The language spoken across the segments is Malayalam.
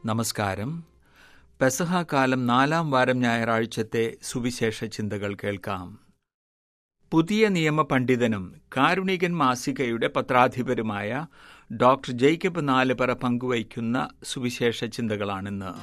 നമസ്കാരം പെസഹ കാലം നാലാം വാരം ഞായറാഴ്ചത്തെ സുവിശേഷ ചിന്തകൾ കേൾക്കാം പുതിയ നിയമ പണ്ഡിതനും കാരുണികൻ മാസികയുടെ പത്രാധിപരുമായ ഡോക്ടർ ജേക്കബ് നാലുപറ പങ്കുവയ്ക്കുന്ന സുവിശേഷ ചിന്തകളാണിന്ന്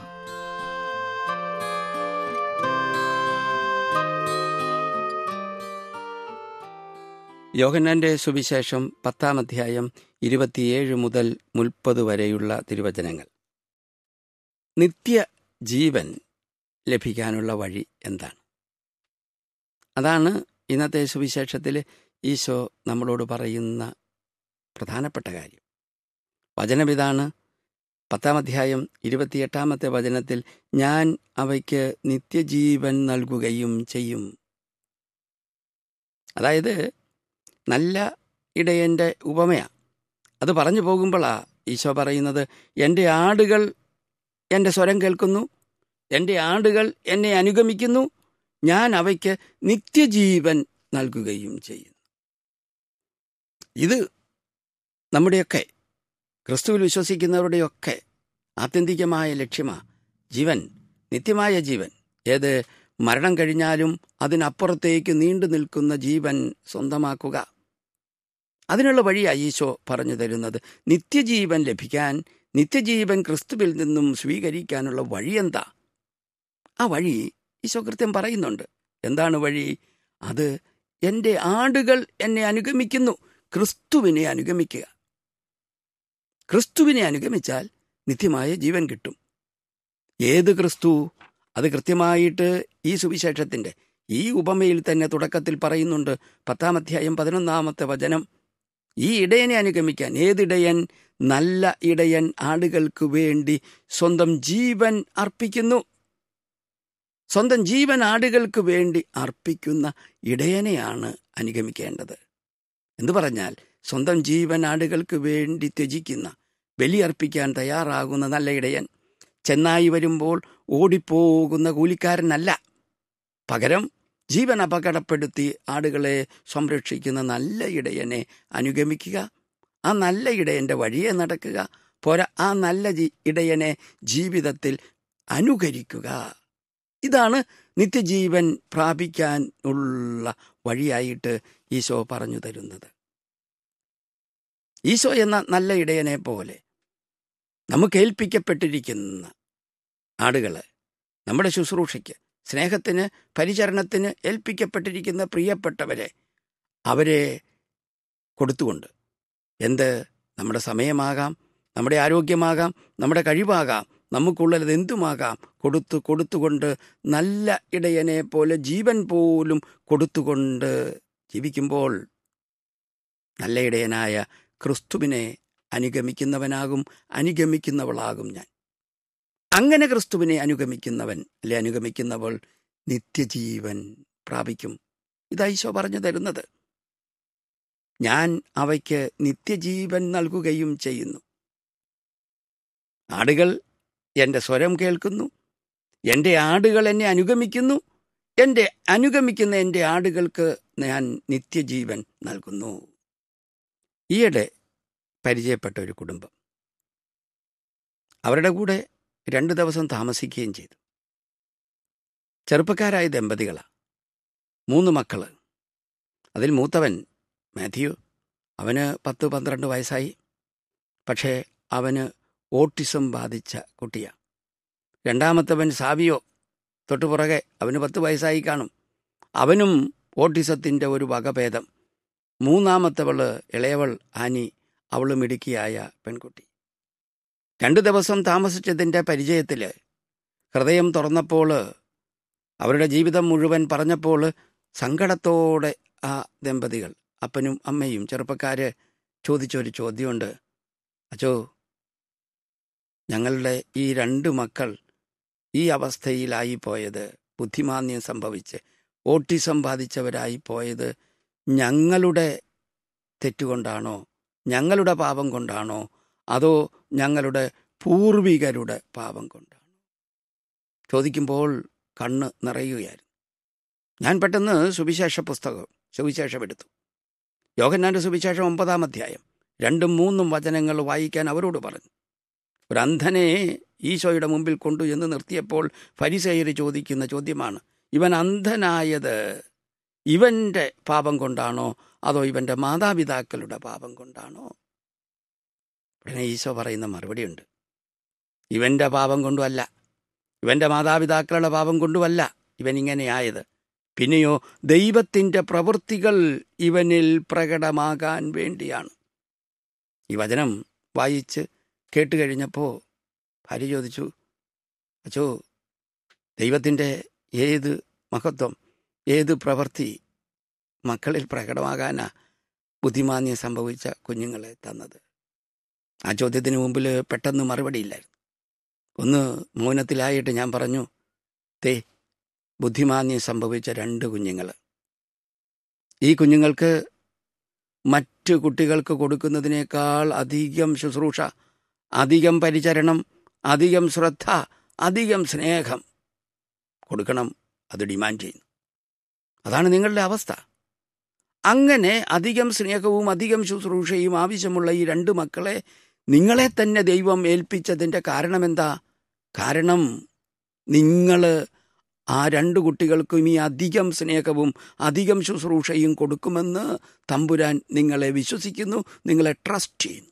യോഹന്നാന്റെ സുവിശേഷം പത്താം അധ്യായം ഇരുപത്തിയേഴ് മുതൽ മുൽപ്പത് വരെയുള്ള തിരുവചനങ്ങൾ നിത്യ ജീവൻ ലഭിക്കാനുള്ള വഴി എന്താണ് അതാണ് ഇന്നത്തെ സുവിശേഷത്തിൽ ഈശോ നമ്മളോട് പറയുന്ന പ്രധാനപ്പെട്ട കാര്യം വചനമിതാണ് പത്താം അധ്യായം ഇരുപത്തിയെട്ടാമത്തെ വചനത്തിൽ ഞാൻ അവയ്ക്ക് നിത്യജീവൻ നൽകുകയും ചെയ്യും അതായത് നല്ല ഇടയൻ്റെ ഉപമയാണ് അത് പറഞ്ഞു പോകുമ്പോഴാ ഈശോ പറയുന്നത് എൻ്റെ ആടുകൾ എൻ്റെ സ്വരം കേൾക്കുന്നു എൻ്റെ ആടുകൾ എന്നെ അനുഗമിക്കുന്നു ഞാൻ അവയ്ക്ക് നിത്യജീവൻ നൽകുകയും ചെയ്യുന്നു ഇത് നമ്മുടെയൊക്കെ ക്രിസ്തുവിൽ വിശ്വസിക്കുന്നവരുടെയൊക്കെ ആത്യന്തികമായ ലക്ഷ്യമാണ് ജീവൻ നിത്യമായ ജീവൻ ഏത് മരണം കഴിഞ്ഞാലും അതിനപ്പുറത്തേക്ക് നീണ്ടു നിൽക്കുന്ന ജീവൻ സ്വന്തമാക്കുക അതിനുള്ള വഴിയായി ഈശോ പറഞ്ഞു തരുന്നത് നിത്യജീവൻ ലഭിക്കാൻ നിത്യജീവൻ ക്രിസ്തുവിൽ നിന്നും സ്വീകരിക്കാനുള്ള വഴി എന്താ ആ വഴി ഈശോ കൃത്യം പറയുന്നുണ്ട് എന്താണ് വഴി അത് എൻ്റെ ആടുകൾ എന്നെ അനുഗമിക്കുന്നു ക്രിസ്തുവിനെ അനുഗമിക്കുക ക്രിസ്തുവിനെ അനുഗമിച്ചാൽ നിത്യമായ ജീവൻ കിട്ടും ഏത് ക്രിസ്തു അത് കൃത്യമായിട്ട് ഈ സുവിശേഷത്തിൻ്റെ ഈ ഉപമയിൽ തന്നെ തുടക്കത്തിൽ പറയുന്നുണ്ട് പത്താം അധ്യായം പതിനൊന്നാമത്തെ വചനം ഈ ഇടയനെ അനുഗമിക്കാൻ ഏതിടയൻ നല്ല ഇടയൻ ആടുകൾക്ക് വേണ്ടി സ്വന്തം ജീവൻ അർപ്പിക്കുന്നു സ്വന്തം ജീവൻ ആടുകൾക്ക് വേണ്ടി അർപ്പിക്കുന്ന ഇടയനെയാണ് അനുഗമിക്കേണ്ടത് എന്ന് പറഞ്ഞാൽ സ്വന്തം ജീവൻ ആടുകൾക്ക് വേണ്ടി ത്യജിക്കുന്ന ബലിയർപ്പിക്കാൻ തയ്യാറാകുന്ന നല്ല ഇടയൻ ചെന്നായി വരുമ്പോൾ ഓടിപ്പോകുന്ന കൂലിക്കാരനല്ല പകരം ജീവൻ അപകടപ്പെടുത്തി ആടുകളെ സംരക്ഷിക്കുന്ന നല്ല ഇടയനെ അനുഗമിക്കുക ആ നല്ല ഇടയന്റെ വഴിയെ നടക്കുക പോരാ ആ നല്ല ജി- ഇടയനെ ജീവിതത്തിൽ അനുകരിക്കുക ഇതാണ് നിത്യജീവൻ പ്രാപിക്കാൻ ഉള്ള വഴിയായിട്ട് ഈശോ പറഞ്ഞു തരുന്നത് ഈശോ എന്ന നല്ല ഇടയനെ പോലെ നമുക്ക് ഏൽപ്പിക്കപ്പെട്ടിരിക്കുന്ന ആടുകള് നമ്മുടെ ശുശ്രൂഷയ്ക്ക് സ്നേഹത്തിന് പരിചരണത്തിന് ഏൽപ്പിക്കപ്പെട്ടിരിക്കുന്ന പ്രിയപ്പെട്ടവരെ അവരെ കൊടുത്തുകൊണ്ട് എന്ത് നമ്മുടെ സമയമാകാം നമ്മുടെ ആരോഗ്യമാകാം നമ്മുടെ കഴിവാകാം നമുക്കുള്ളത് എന്തുമാകാം കൊടുത്തു കൊടുത്തുകൊണ്ട് നല്ല ഇടയനെ പോലെ ജീവൻ പോലും കൊടുത്തുകൊണ്ട് ജീവിക്കുമ്പോൾ നല്ല ഇടയനായ ക്രിസ്തുവിനെ അനുഗമിക്കുന്നവനാകും അനുഗമിക്കുന്നവളാകും ഞാൻ അങ്ങനെ ക്രിസ്തുവിനെ അനുഗമിക്കുന്നവൻ അല്ലെ അനുഗമിക്കുന്നവൾ നിത്യജീവൻ പ്രാപിക്കും ഇതാ ഈശോ പറഞ്ഞു തരുന്നത് ഞാൻ അവയ്ക്ക് നിത്യജീവൻ നൽകുകയും ചെയ്യുന്നു ആടുകൾ എൻ്റെ സ്വരം കേൾക്കുന്നു എൻ്റെ ആടുകൾ എന്നെ അനുഗമിക്കുന്നു എൻ്റെ അനുഗമിക്കുന്ന എൻ്റെ ആടുകൾക്ക് ഞാൻ നിത്യജീവൻ നൽകുന്നു ഈയിടെ പരിചയപ്പെട്ട ഒരു കുടുംബം അവരുടെ കൂടെ രണ്ടു ദിവസം താമസിക്കുകയും ചെയ്തു ചെറുപ്പക്കാരായ ദമ്പതികളാ മൂന്ന് മക്കള് അതിൽ മൂത്തവൻ മാത്യു അവന് പത്ത് പന്ത്രണ്ട് വയസ്സായി പക്ഷേ അവന് ഓട്ടിസം ബാധിച്ച കുട്ടിയാ രണ്ടാമത്തവൻ സാവിയോ തൊട്ടുപുറകെ അവന് പത്ത് വയസ്സായി കാണും അവനും ഓട്ടിസത്തിൻ്റെ ഒരു വകഭേദം മൂന്നാമത്തവള് ഇളയവൾ ആനി അവളും ഇടുക്കിയായ പെൺകുട്ടി രണ്ടു ദിവസം താമസിച്ചതിൻ്റെ പരിചയത്തിൽ ഹൃദയം തുറന്നപ്പോൾ അവരുടെ ജീവിതം മുഴുവൻ പറഞ്ഞപ്പോൾ സങ്കടത്തോടെ ആ ദമ്പതികൾ അപ്പനും അമ്മയും ചെറുപ്പക്കാര് ചോദിച്ചൊരു ചോദ്യമുണ്ട് അച്ചോ ഞങ്ങളുടെ ഈ രണ്ട് മക്കൾ ഈ അവസ്ഥയിലായി പോയത് ബുദ്ധിമാന്യം സംഭവിച്ച് ഓട്ടിസം ബാധിച്ചവരായി പോയത് ഞങ്ങളുടെ തെറ്റുകൊണ്ടാണോ ഞങ്ങളുടെ പാപം കൊണ്ടാണോ അതോ ഞങ്ങളുടെ പൂർവികരുടെ പാപം കൊണ്ടാണോ ചോദിക്കുമ്പോൾ കണ്ണ് നിറയുകയായിരുന്നു ഞാൻ പെട്ടെന്ന് സുവിശേഷ പുസ്തകം സുവിശേഷം എടുത്തു യോഹന്നാന്റെ സുവിശേഷം ഒമ്പതാം അധ്യായം രണ്ടും മൂന്നും വചനങ്ങൾ വായിക്കാൻ അവരോട് പറഞ്ഞു ഒരു അന്ധനെ ഈശോയുടെ മുമ്പിൽ കൊണ്ടു എന്ന് നിർത്തിയപ്പോൾ ഫരിസേയർ ചോദിക്കുന്ന ചോദ്യമാണ് ഇവൻ അന്ധനായത് ഇവന്റെ പാപം കൊണ്ടാണോ അതോ ഇവന്റെ മാതാപിതാക്കളുടെ പാപം കൊണ്ടാണോ ഉടനെ ഈശോ പറയുന്ന മറുപടിയുണ്ട് ഇവന്റെ പാപം കൊണ്ടുമല്ല ഇവന്റെ മാതാപിതാക്കളുടെ പാപം കൊണ്ടുമല്ല ഇവൻ ഇങ്ങനെയായത് പിന്നെയോ ദൈവത്തിൻ്റെ പ്രവൃത്തികൾ ഇവനിൽ പ്രകടമാകാൻ വേണ്ടിയാണ് ഈ വചനം വായിച്ച് കേട്ട് കഴിഞ്ഞപ്പോൾ ഭാര്യ ചോദിച്ചു അച്ചോ ദൈവത്തിൻ്റെ ഏത് മഹത്വം ഏത് പ്രവൃത്തി മക്കളിൽ പ്രകടമാകാനാ ബുദ്ധിമാന്യം സംഭവിച്ച കുഞ്ഞുങ്ങളെ തന്നത് ആ ചോദ്യത്തിന് മുമ്പിൽ പെട്ടെന്ന് മറുപടിയില്ലായിരുന്നു ഒന്ന് മൗനത്തിലായിട്ട് ഞാൻ പറഞ്ഞു തേ ബുദ്ധിമാന്യം സംഭവിച്ച രണ്ട് കുഞ്ഞുങ്ങൾ ഈ കുഞ്ഞുങ്ങൾക്ക് മറ്റ് കുട്ടികൾക്ക് കൊടുക്കുന്നതിനേക്കാൾ അധികം ശുശ്രൂഷ അധികം പരിചരണം അധികം ശ്രദ്ധ അധികം സ്നേഹം കൊടുക്കണം അത് ഡിമാൻഡ് ചെയ്യുന്നു അതാണ് നിങ്ങളുടെ അവസ്ഥ അങ്ങനെ അധികം സ്നേഹവും അധികം ശുശ്രൂഷയും ആവശ്യമുള്ള ഈ രണ്ട് മക്കളെ നിങ്ങളെ തന്നെ ദൈവം ഏൽപ്പിച്ചതിൻ്റെ കാരണം എന്താ കാരണം നിങ്ങൾ ആ രണ്ട് കുട്ടികൾക്കും ഈ അധികം സ്നേഹവും അധികം ശുശ്രൂഷയും കൊടുക്കുമെന്ന് തമ്പുരാൻ നിങ്ങളെ വിശ്വസിക്കുന്നു നിങ്ങളെ ട്രസ്റ്റ് ചെയ്യുന്നു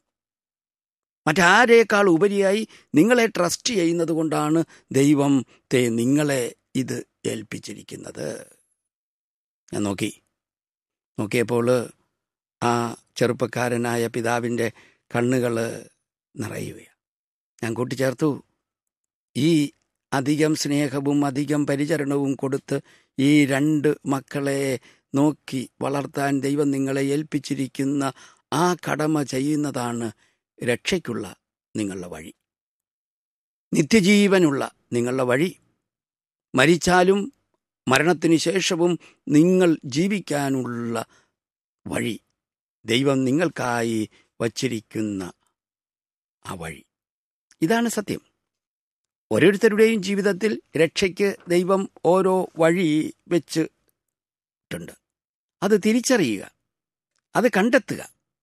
മറ്റാരേക്കാൾ ഉപരിയായി നിങ്ങളെ ട്രസ്റ്റ് ചെയ്യുന്നത് കൊണ്ടാണ് ദൈവം തേ നിങ്ങളെ ഇത് ഏൽപ്പിച്ചിരിക്കുന്നത് ഞാൻ നോക്കി നോക്കിയപ്പോൾ ആ ചെറുപ്പക്കാരനായ പിതാവിൻ്റെ കണ്ണുകൾ നിറയുകയാണ് ഞാൻ കൂട്ടിച്ചേർത്തു ഈ അധികം സ്നേഹവും അധികം പരിചരണവും കൊടുത്ത് ഈ രണ്ട് മക്കളെ നോക്കി വളർത്താൻ ദൈവം നിങ്ങളെ ഏൽപ്പിച്ചിരിക്കുന്ന ആ കടമ ചെയ്യുന്നതാണ് രക്ഷയ്ക്കുള്ള നിങ്ങളുടെ വഴി നിത്യജീവനുള്ള നിങ്ങളുടെ വഴി മരിച്ചാലും മരണത്തിന് ശേഷവും നിങ്ങൾ ജീവിക്കാനുള്ള വഴി ദൈവം നിങ്ങൾക്കായി വച്ചിരിക്കുന്ന ആ വഴി ഇതാണ് സത്യം ഓരോരുത്തരുടെയും ജീവിതത്തിൽ രക്ഷയ്ക്ക് ദൈവം ഓരോ വഴി വെച്ചിട്ടുണ്ട് അത് തിരിച്ചറിയുക അത് കണ്ടെത്തുക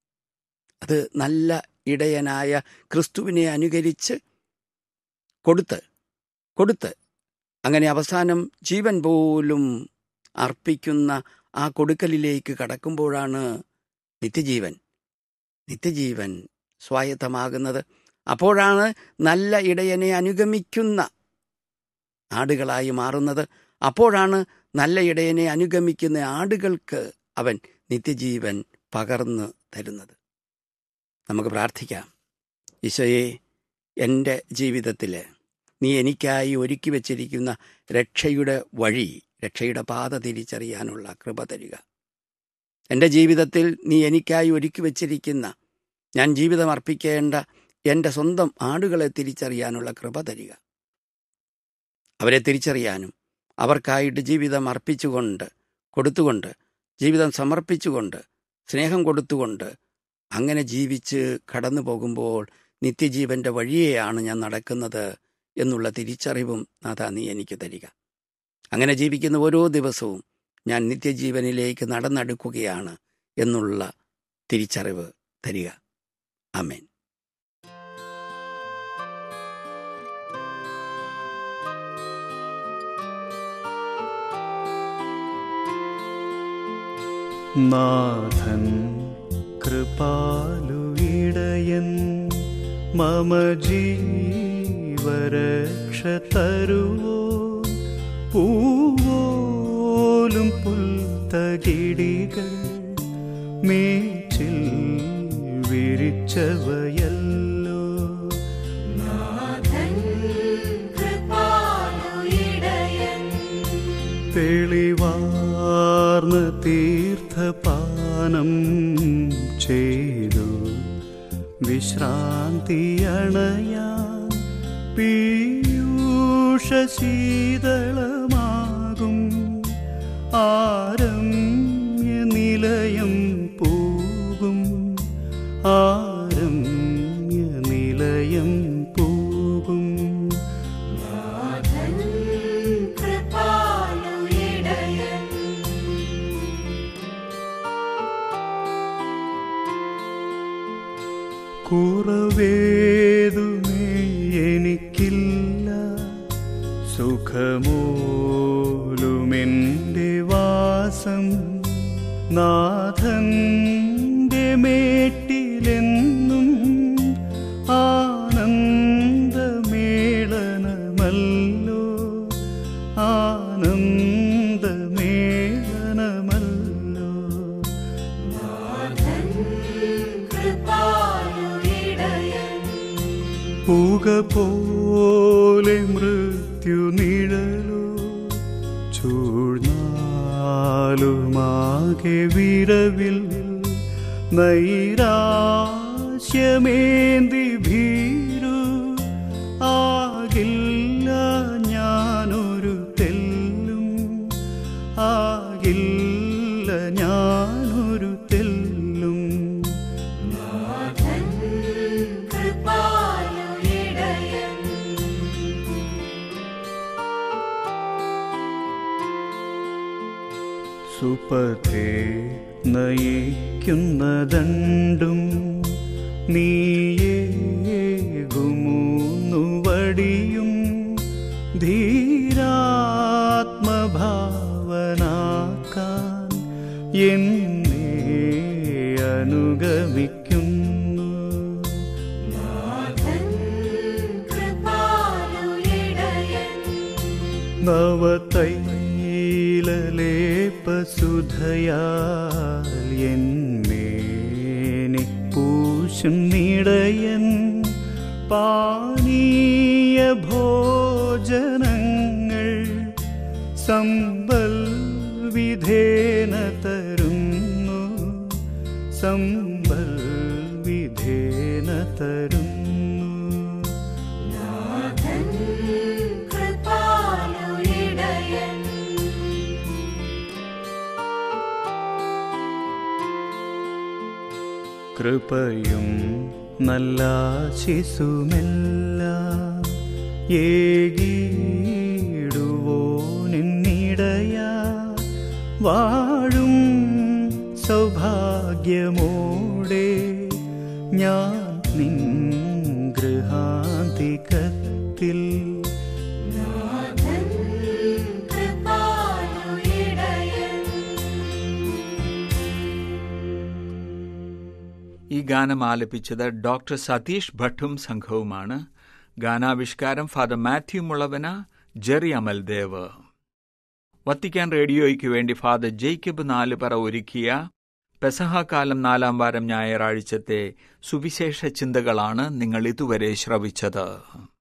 അത് നല്ല ഇടയനായ ക്രിസ്തുവിനെ അനുകരിച്ച് കൊടുത്ത് കൊടുത്ത് അങ്ങനെ അവസാനം ജീവൻ പോലും അർപ്പിക്കുന്ന ആ കൊടുക്കലിലേക്ക് കടക്കുമ്പോഴാണ് നിത്യജീവൻ നിത്യജീവൻ സ്വായത്തമാകുന്നത് അപ്പോഴാണ് നല്ല ഇടയനെ അനുഗമിക്കുന്ന ആടുകളായി മാറുന്നത് അപ്പോഴാണ് നല്ല ഇടയനെ അനുഗമിക്കുന്ന ആടുകൾക്ക് അവൻ നിത്യജീവൻ പകർന്നു തരുന്നത് നമുക്ക് പ്രാർത്ഥിക്കാം ഈശോയെ എൻ്റെ ജീവിതത്തിൽ നീ എനിക്കായി ഒരുക്കി വച്ചിരിക്കുന്ന രക്ഷയുടെ വഴി രക്ഷയുടെ പാത തിരിച്ചറിയാനുള്ള കൃപ തരിക എൻ്റെ ജീവിതത്തിൽ നീ എനിക്കായി ഒരുക്കി വച്ചിരിക്കുന്ന ഞാൻ ജീവിതം അർപ്പിക്കേണ്ട എൻ്റെ സ്വന്തം ആടുകളെ തിരിച്ചറിയാനുള്ള കൃപ തരിക അവരെ തിരിച്ചറിയാനും അവർക്കായിട്ട് ജീവിതം അർപ്പിച്ചുകൊണ്ട് കൊടുത്തുകൊണ്ട് ജീവിതം സമർപ്പിച്ചുകൊണ്ട് സ്നേഹം കൊടുത്തുകൊണ്ട് അങ്ങനെ ജീവിച്ച് കടന്നു പോകുമ്പോൾ നിത്യജീവന്റെ വഴിയെയാണ് ഞാൻ നടക്കുന്നത് എന്നുള്ള തിരിച്ചറിവും നാഥ നീ എനിക്ക് തരിക അങ്ങനെ ജീവിക്കുന്ന ഓരോ ദിവസവും ഞാൻ നിത്യജീവനിലേക്ക് നടന്നെടുക്കുകയാണ് എന്നുള്ള തിരിച്ചറിവ് തരിക അമേൻ നാഥൻ കൃപാലുയിടയൻ മമ ജീവരക്ഷ തരുവോ പൂവോലും പുൽത്തകിടികൾ മേച്ചിൽ വിരിച്ചവയല്ലോ തെളിവാർന്ന തീർത്ഥപാനം ചെയ്തു വിശ്രാന്തിയണയാൻ പീയൂഷശീതളമാകും ആരമ്യ നിലയം പോകും ആരമ്യ നിലയം പോകും കുറവേതുമേ എനിക്ക് എനിക്കില്ല സുഖമോലുമെൻ്റെ വാസം നാഥന്റെ മേട്ടിലെന്നും ആനന്ദമേളനമല്ലോ ആനന്ദമേളനമല്ലോ പുക പോലെ മൃത്യു നിഴലോ ചൂഴ്ന്നാലുമാകെ വിരവിൽ നൈരാശ്യമേന്തി ഭീരു ആകില്ല ഞാനൊരു തെല്ലും ആകില്ല ഞാനൊരു തെല്ലും സുപഥേ നയിക്കുന്നതണ്ടും നീയേകുമൂന്നു വടിയും ധീരാത്മഭാവനാക്കാൻ എന്നെ അനുഗമിക്കുന്നു നവതൈലലേപസുധയാൽ എന്നേനി പൂശും നിടയൻ പാനീയ ഭോജനങ്ങൾ സമ്പൽ വിധേന തരുന്നു സമ്പൽ വിധേന തരുന്നു കൃപയും നല്ല ശിശുമെല്ല ഏകീടുവോ നിന്നിടയ വാഴും സൗഭാഗ്യമോടെ ഞാൻ നിൻ ഗൃഹാന്തികത്തിൽ ഈ ഗാനം ആലപിച്ചത് ഡോക്ടർ സതീഷ് ഭട്ടും സംഘവുമാണ് ഗാനാവിഷ്കാരം father Mathew Mulavana Jerry Amaldev Vatican റേഡിയോയ്ക്ക് വേണ്ടി ഫാദർ ജേക്കബ് നാലുപറ ഒരുക്കിയ പെസഹാകാലം നാലാം വാരം ഞായറാഴ്ചത്തെ സുവിശേഷ ചിന്തകളാണ് നിങ്ങൾ ഇതുവരെ ശ്രവിച്ചത്